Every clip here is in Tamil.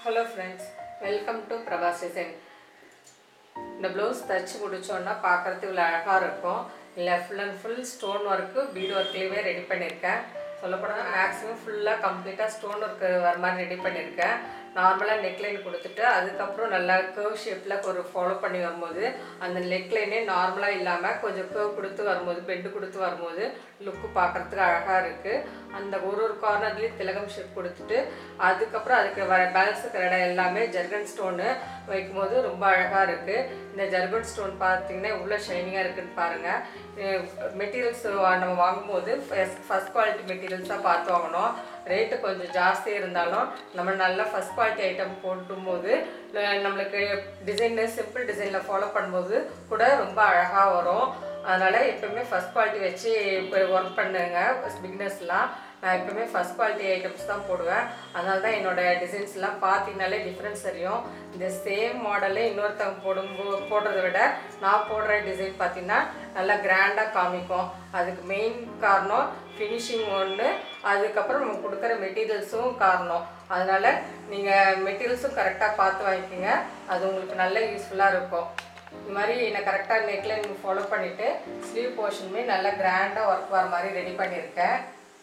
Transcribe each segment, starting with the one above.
hello friends welcome to Prabhas design இந்த ப்ளவுஸ் தச்சு முடிச்சோன்னா பார்க்குறதுக்கு இவ்வளோ அழகாக இருக்கும் இல்லை full and full stone work bead ஒர்க்லேயே ரெடி பண்ணியிருக்கேன் சொல்லப்போனால் மேக்ஸிமம் ஃபுல்லாக கம்ப்ளீட்டாக ஸ்டோன் ஒர்க்கு வர மாதிரி ரெடி பண்ணியிருக்கேன் நார்மலாக நெக்லைன் கொடுத்துட்டு அதுக்கப்புறம் நல்லா கேர்வ் ஷேப்பில் ஒரு ஃபாலோ பண்ணி வரும்போது அந்த நெக்லைனே நார்மலாக இல்லாமல் கொஞ்சம் கேர்வ் கொடுத்து வரும்போது பெண்டு கொடுத்து வரும்போது லுக்கு பார்க்குறதுக்கு அழகாக இருக்குது அந்த ஒரு ஒரு கார்னர்லேயும் திலகம் ஷேப் கொடுத்துட்டு அதுக்கப்புறம் அதுக்கு வர பேலன்ஸ் இருக்கிற இடம் எல்லாமே ஜர்கன் ஸ்டோனு வைக்கும்போது ரொம்ப அழகாக இருக்குது இந்த ஜர்கன் ஸ்டோன் பார்த்தீங்கன்னா எவ்வளோ ஷைனிங்காக இருக்குன்னு பாருங்கள் மெட்டீரியல்ஸ் நம்ம வாங்கும்போது ஃபஸ்ட் குவாலிட்டி மெட்டீரியல்ஸாக பார்த்து வாங்கணும் ரேட்டு கொஞ்சம் ஜாஸ்தி இருந்தாலும் நம்ம நல்லா ஃபஸ்ட் குவாலிட்டி ஐட்டம் போடும்போது அஹ் நம்மளுக்கு டிசைனு சிம்பிள் டிசைனில் ஃபாலோ பண்ணும்போது கூட ரொம்ப அழகாக வரும் அதனால் எப்பவுமே ஃபஸ்ட் குவாலிட்டி வச்சு இப்போ ஒர்க் பண்ணுங்க பிக்னஸ்லாம் நான் எப்பவுமே ஃபஸ்ட் குவாலிட்டி ஐட்டம்ஸ் தான் போடுவேன் அதனால தான் என்னோட டிசைன்ஸ்லாம் பார்த்தீங்கனாலே டிஃப்ரென்ஸ் தெரியும் இந்த சேம் மாடலே இன்னொருத்தவங்க போடும்போ போடுறத விட நான் போடுற டிசைன் பார்த்தீங்கன்னா நல்லா கிராண்டாக காமிக்கும் அதுக்கு மெயின் காரணம் ஃபினிஷிங் ஒன்று அதுக்கப்புறம் நம்ம கொடுக்குற மெட்டீரியல்ஸும் காரணம் அதனால் நீங்கள் மெட்டீரியல்ஸும் கரெக்டாக பார்த்து வாங்கிக்கோங்க அது உங்களுக்கு நல்ல யூஸ்ஃபுல்லாக இருக்கும் இந்த மாதிரி நான் கரெக்டாக நெக்லைன் ஃபாலோ பண்ணிவிட்டு ஸ்லீவ் போர்ஷனுமே நல்லா கிராண்டாக ஒர்க் வர மாதிரி ரெடி பண்ணியிருக்கேன்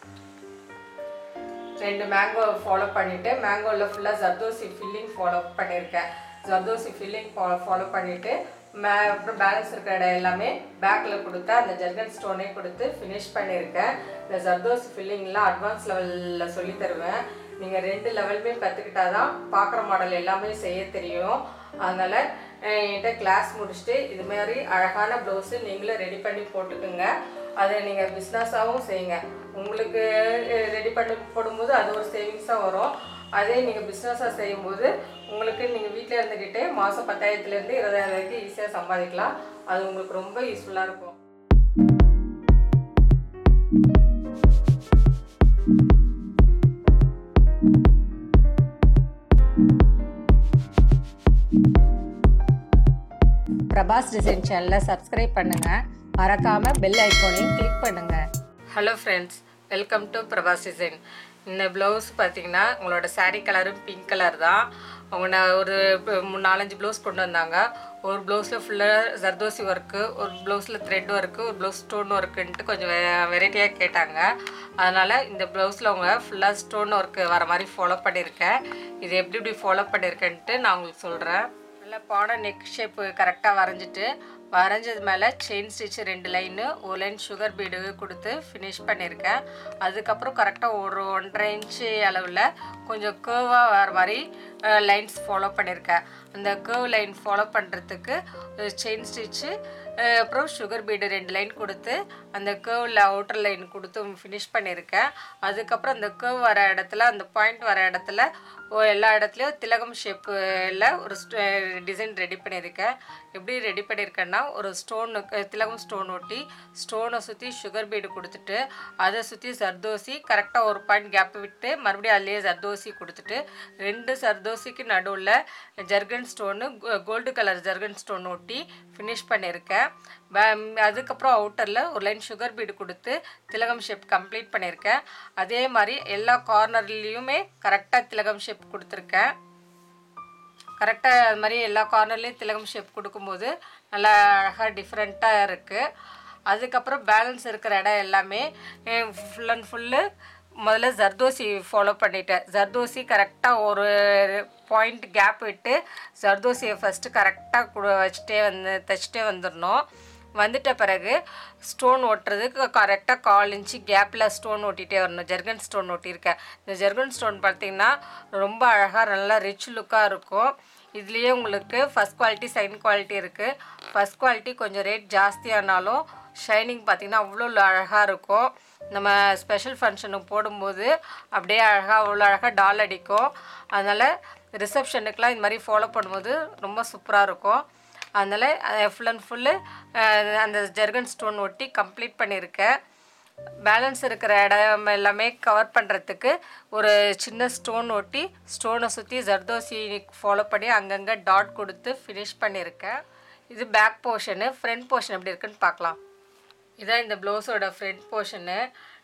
ரெண்டு மேங்கோ ஃபாலோ பண்ணிவிட்டு மேங்கோவில் ஃபுல்லாக ஜர்தோசி ஃபில்லிங் ஃபாலோ பண்ணியிருக்கேன் ஜர்தோசி ஃபில்லிங் ஃபாலோ ஃபாலோ பண்ணிவிட்டு மே அப்புறம் பேலன்ஸ் இருக்கிற இடம் எல்லாமே பேக்கில் கொடுத்து அந்த ஜர்கன் ஸ்டோனே கொடுத்து ஃபினிஷ் பண்ணியிருக்கேன் இந்த ஜர்தோசி ஃபில்லிங்லாம் அட்வான்ஸ் லெவலில் சொல்லி தருவேன் நீங்கள் ரெண்டு லெவலுமே கற்றுக்கிட்டா தான் பார்க்குற மாடல் எல்லாமே செய்ய தெரியும் அதனால் என்கிட்ட கிளாஸ் முடிச்சுட்டு இது மாதிரி அழகான ப்ளவுஸு நீங்களும் ரெடி பண்ணி போட்டுக்குங்க அதை நீங்கள் பிஸ்னஸாகவும் செய்யுங்க உங்களுக்கு ரெடி பண்ணி போடும்போது அது ஒரு சேவிங்ஸாக வரும் அதே நீங்கள் பிஸ்னஸாக செய்யும்போது உங்களுக்கு நீங்கள் வீட்டில் இருந்துக்கிட்டே மாதம் பத்தாயிரத்துலேருந்து இருபதாயிரம் வரைக்கும் ஈஸியாக சம்பாதிக்கலாம் அது உங்களுக்கு ரொம்ப யூஸ்ஃபுல்லாக இருக்கும் பிரபாஸ் டிசைன் சேனலை சப்ஸ்கிரைப் பண்ணுங்கள் மறக்காமல் பெல் ஐக்கோனையும் கிளிக் பண்ணுங்கள் hello friends welcome to Prabhas design இந்த ப்ளவுஸ் பார்த்தீங்கன்னா உங்களோட saree கலரும் பிங்க் கலர் தான் அவங்க நான் ஒரு ப- மூணு நாலஞ்சு ப்ளவுஸ் கொண்டு வந்தாங்க ஒரு ப்ளவுஸில் ஃபுல்லாக ஜர்தோசி ஒர்க்கு ஒரு ப்ளவுஸில் த்ரெட் ஒர்க்கு ஒரு ப்ளவுஸ் ஸ்டோன் ஒர்க்குன்ட்டு கொஞ்சம் வெரைட்டியாக கேட்டாங்க அதனால் இந்த ப்ளவுஸில் அவங்க ஃபுல்லாக ஸ்டோன் ஒர்க்கு வர மாதிரி ஃபாலோ பண்ணியிருக்கேன் இது எப்படி எப்படி ஃபாலோ பண்ணியிருக்கேன்ட்டு நான் உங்களுக்கு சொல்கிறேன் நல்லா பாட நெக் ஷேப்பு கரெக்டாக வரைஞ்சிட்டு வரைஞ்சது மேலே செயின் ஸ்டிச் ரெண்டு லைனு ஒரு லைன் சுகர் பீடு கொடுத்து ஃபினிஷ் பண்ணியிருக்கேன் அதுக்கப்புறம் கரெக்டாக ஒரு ஒன்றரை இன்ச்சு அளவில் கொஞ்சம் கேர்வாக வர மாதிரி லைன்ஸ் ஃபாலோ பண்ணியிருக்கேன் அந்த கேர்வ் லைன் ஃபாலோ பண்ணுறதுக்கு செயின் ஸ்டிச்சு அப்புறம் சுகர் பீடு ரெண்டு லைன் கொடுத்து அந்த கேர்வில் அவுட்டர் லைன் கொடுத்து ஃபினிஷ் பண்ணியிருக்கேன் அதுக்கப்புறம் அந்த கேர்வ் வர இடத்துல அந்த பாயிண்ட் வர இடத்துல ஓ- எல்லா இடத்துலையும் திலகம் ஷேப்பில் ஒரு டிசைன் ரெடி பண்ணியிருக்கேன் எப்படி ரெடி பண்ணியிருக்கேன்னா ஒரு ஸ்டோன் திலகம் ஸ்டோன் ஒட்டி ஸ்டோனை சுற்றி சுகர் பீடு கொடுத்துட்டு அதை சுற்றி சர்தோசி கரெக்டாக ஒரு பாயிண்ட் கேப் விட்டு மறுபடியும் அதுலேயே சர்தோசி கொடுத்துட்டு ரெண்டு சர்தோசிக்கு நடுவில் zircon stone gold colour zircon stone ஒட்டி ஃபினிஷ் பண்ணியிருக்கேன் ப- அதுக்கப்புறம் அவுட்டரில் ஒரு லைன் சுகர் பீடு கொடுத்து திலகம் ஷேப் கம்ப்ளீட் பண்ணியிருக்கேன் அதே மாதிரி எல்லா கார்னர்லேயுமே கரெக்டாக திலகம் ஷேப் கொடுத்துருக்கேன் கரெக்டாக அது மாதிரி எல்லா கார்னர்லேயும் திலகம் ஷேப் கொடுக்கும்போது நல்லா அழகாக டிஃப்ரெண்ட்டாக இருக்குது அதுக்கப்புறம் பேலன்ஸ் இருக்கிற இடம் எல்லாமே ஃபுல் அண்ட் ஃபுல்லு முதல்ல ஜர்தோசி ஃபாலோ பண்ணிட்டேன் ஜர்தோசி கரெக்டாக ஒரு பாயிண்ட் கேப் விட்டு ஜர்தோசியை ஃபஸ்ட்டு கரெக்டாக வச்சுட்டே வந்து தைச்சிட்டே வந்துடணும் வந்துட்ட பிறகு ஸ்டோன் ஒட்டுறதுக்கு கரெக்டாக கால் இன்ச்சு கேப்பில் ஸ்டோன் ஒட்டிகிட்டே வரணும் ஜெர்கன் ஸ்டோன் ஒட்டியிருக்கேன் இந்த ஜெர்கன் ஸ்டோன் பார்த்தீங்கன்னா ரொம்ப அழகாக நல்லா ரிச் லுக்காக இருக்கும் இதுலேயே உங்களுக்கு ஃபஸ்ட் குவாலிட்டி செகண்ட் குவாலிட்டி இருக்குது ஃபஸ்ட் குவாலிட்டி கொஞ்சம் ரேட் ஜாஸ்தியானாலும் ஷைனிங் பார்த்திங்கன்னா அவ்வளோ அழகாக இருக்கும் நம்ம ஸ்பெஷல் ஃபங்க்ஷனுக்கு போடும்போது அப்படியே அழகாக அவ்வளோ அழகாக டால் அடிக்கும் அதனால் ரிசப்ஷனுக்கெலாம் இந்த மாதிரி ஃபாலோ பண்ணும்போது ரொம்ப சூப்பராக இருக்கும் அதனால் ஃபுல் அண்ட் ஃபுல்லு அந்த ஜெர்கன் ஸ்டோன் ஒட்டி கம்ப்ளீட் பண்ணியிருக்கேன் பேலன்ஸ் இருக்கிற இடம் எல்லாமே கவர் பண்ணுறதுக்கு ஒரு சின்ன ஸ்டோன் ஒட்டி ஸ்டோனை சுற்றி ஜர்தோசி ஃபாலோ பண்ணி அங்கங்கே டாட் கொடுத்து ஃபினிஷ் பண்ணியிருக்கேன் இது பேக் போர்ஷனு ஃப்ரண்ட் போர்ஷன் எப்படி இருக்குன்னு பார்க்கலாம் இதான் இந்த ப்ளவுஸோட ஃப்ரண்ட் போர்ஷனு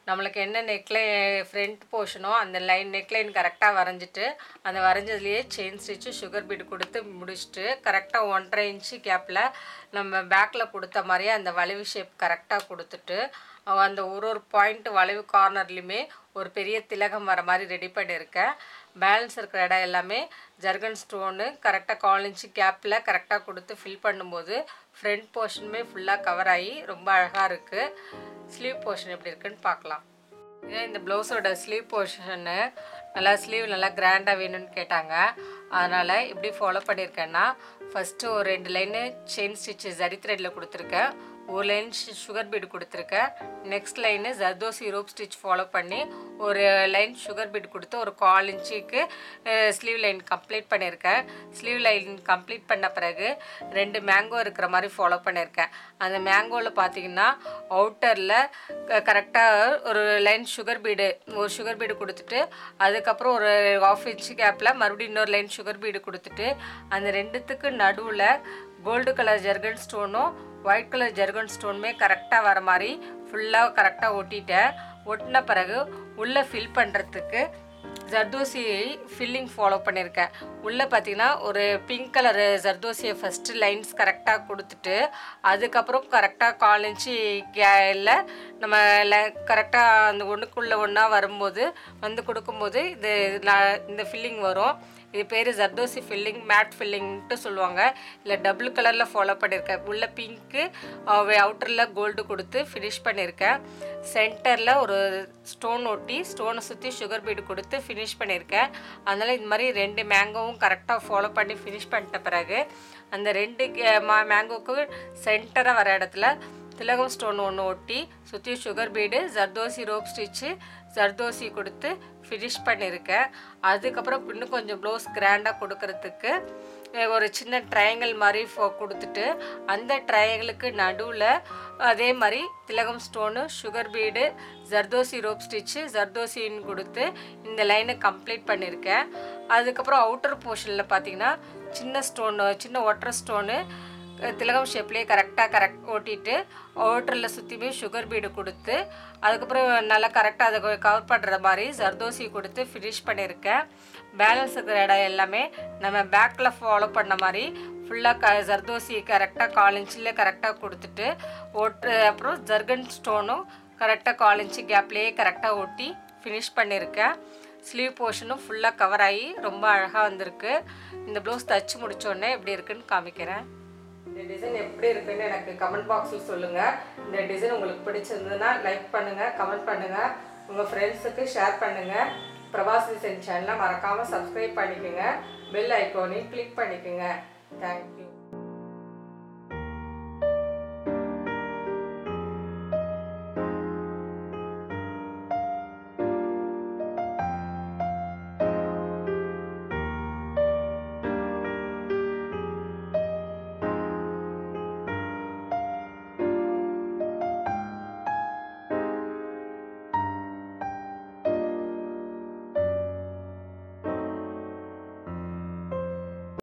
நம்மளுக்கு என்ன நெக்லைன் ஃப்ரண்ட் போர்ஷனோ அந்த லைன் நெக்லைன் கரெக்டாக வரைஞ்சிட்டு அந்த வரைஞ்சதுலேயே செயின் ஸ்டிச்சு சுகர் பீட் கொடுத்து முடிச்சுட்டு கரெக்டாக ஒன்றரை இன்ச்சு கேப்பில் நம்ம பேக்கில் கொடுத்த மாதிரியே அந்த வளைவு ஷேப் கரெக்டாக கொடுத்துட்டு அவ அந்த ஒரு ஒரு பாயிண்ட் வளைவு கார்னர்லையுமே ஒரு பெரிய திலகம் வர மாதிரி ரெடி பண்ணியிருக்கேன் பேலன்ஸ் இருக்கிற இடம் எல்லாமே ஜர்கன் ஸ்டோனு கரெக்டாக கால் இன்ச்சு கேப்பில் கரெக்டாக கொடுத்து ஃபில் பண்ணும்போது ஃப்ரண்ட் போர்ஷனுமே ஃபுல்லாக கவர் ஆகி ரொம்ப அழகாக இருக்குது ஸ்லீவ் போர்ஷன் எப்படி இருக்குன்னு பார்க்கலாம் இதே இந்த ப்ளவுஸோட ஸ்லீவ் போர்ஷனு நல்லா ஸ்லீவ் நல்லா கிராண்டாக வேணும்னு கேட்டாங்க அதனால் இப்படி ஃபாலோ பண்ணியிருக்கேன்னா ஃபஸ்ட்டு ஒரு ரெண்டு லைனு செயின் ஸ்டிச்சு ஜரி த்ரெட்டில் கொடுத்துருக்கேன் ஒரு லைன் சுகர் பீடு கொடுத்துருக்கேன் next line zardozi rope stitch follow பண்ணி ஒரு லைன் சுகர் பீட் கொடுத்து ஒரு கால் இன்ச்சுக்கு ஸ்லீவ் லைன் கம்ப்ளீட் பண்ணியிருக்கேன் ஸ்லீவ் லைன் கம்ப்ளீட் பண்ண பிறகு ரெண்டு மேங்கோ இருக்கிற மாதிரி ஃபாலோ பண்ணியிருக்கேன் அந்த மேங்கோவில் பார்த்தீங்கன்னா அவுட்டரில் கரெக்டாக ஒரு லைன் சுகர் பீடு ஒரு சுகர் பீடு கொடுத்துட்டு அதுக்கப்புறம் ஒரு ஆஃப் இன்ச்சு கேப்பில் மறுபடியும் இன்னொரு லைன் சுகர் பீடு கொடுத்துட்டு அந்த ரெண்டுத்துக்கு நடுவில் கோல்டு கலர் ஜெர்கன் ஸ்டோனும் ஒயிட் கலர் ஜெர்கன் ஸ்டோனுமே கரெக்டாக வர மாதிரி ஃபுல்லாக கரெக்டாக ஒட்டிட்டேன் ஒட்டின பிறகு உள்ளே ஃபில் பண்ணுறதுக்கு ஜர்தோசி ஃபில்லிங் ஃபாலோ பண்ணியிருக்கேன் உள்ளே பார்த்தீங்கன்னா ஒரு பிங்க் கலர் ஜர்தோசியை ஃபஸ்ட்டு லைன்ஸ் கரெக்டாக கொடுத்துட்டு அதுக்கப்புறம் கரெக்டாக கால் இன்ச்சு கேல நம்ம கரெக்டாக அந்த ஒன்றுக்குள்ளே ஒன்றா வரும்போது வந்து கொடுக்கும்போது இது நான் இந்த ஃபில்லிங் வரும் இது பேர் ஜர்தோசி ஃபில்லிங் மேட் ஃபில்லிங்ட்டு சொல்லுவாங்க இல்லை டபுள் கலரில் ஃபாலோ பண்ணியிருக்கேன் உள்ள பிங்க்கு அவுட்டரில் கோல்டு கொடுத்து ஃபினிஷ் பண்ணியிருக்கேன் சென்டரில் ஒரு ஸ்டோன் ஒட்டி ஸ்டோனை சுற்றி சுகர் பீடு கொடுத்து ஃபினிஷ் பண்ணியிருக்கேன் அதனால் இந்த மாதிரி ரெண்டு மேங்கோவும் கரெக்டாக ஃபாலோ பண்ணி ஃபினிஷ் பண்ணிட்ட பிறகு அந்த ரெண்டு மா மேங்கோக்கு சென்டராக வர இடத்துல திலகம் ஸ்டோன் ஒன்று ஒட்டி சுற்றி sugar bead zardozi rope stitch zardozi கொடுத்து ஃபினிஷ் பண்ணியிருக்கேன் அதுக்கப்புறம் இன்னும் கொஞ்சம் ப்ளவுஸ் கிராண்டாக கொடுக்கறதுக்கு ஒரு சின்ன ட்ரையாங்கிள் மாதிரி ஃபோ கொடுத்துட்டு அந்த ட்ரையாங்கிளுக்கு நடுவில் அதே மாதிரி திலகம் stone sugar bead zardozi rope stitch ஜர்தோசின்னு கொடுத்து இந்த லைனை கம்ப்ளீட் பண்ணியிருக்கேன் அதுக்கப்புறம் அவுட்டர் போர்ஷனில் பார்த்தீங்கன்னா சின்ன ஸ்டோனு சின்ன ஒட்டர் ஸ்டோனு திலகம் ஷேப்லேயே கரெக்டாக கரெக்ட் ஓட்டிட்டு அவுட்டரில் சுற்றியுமே சுகர் பீடு கொடுத்து அதுக்கப்புறம் நல்லா கரெக்டாக அதை கவர் பண்ணுற மாதிரி ஜர்தோசி கொடுத்து ஃபினிஷ் பண்ணியிருக்கேன் பேலன்ஸ் இருக்கிற இடம் எல்லாமே நம்ம பேக்கில் ஃபாலோ பண்ண மாதிரி ஃபுல்லாக க ஜர்தோசி கரெக்டாக கால் இன்ச்சில் கரெக்டாக கொடுத்துட்டு ஒட்டு அப்புறம் ஜர்கன் ஸ்டோனும் கரெக்டாக கால் இன்ச்சு கேப்லேயே கரெக்டாக ஒட்டி ஃபினிஷ் பண்ணியிருக்கேன் ஸ்லீவ் போர்ஷனும் ஃபுல்லாக கவர் ஆகி ரொம்ப அழகாக வந்திருக்கு இந்த ப்ளவுஸ் தச்சு முடித்தோடனே எப்படி இருக்குன்னு காமிக்கிறேன் இந்த டிசைன் எப்படி இருக்குன்னு எனக்கு கமெண்ட் பாக்ஸில் சொல்லுங்கள் இந்த டிசைன் உங்களுக்கு பிடிச்சிருந்ததுன்னா லைக் பண்ணுங்கள் கமெண்ட் பண்ணுங்கள் உங்கள் ஃப்ரெண்ட்ஸுக்கு ஷேர் பண்ணுங்கள் பிரபாஸ் டிசைன் சேனலை மறக்காமல் சப்ஸ்கிரைப் பண்ணிக்கோங்க பெல் ஐக்கானையும் கிளிக் பண்ணிக்கோங்க தேங்க்யூ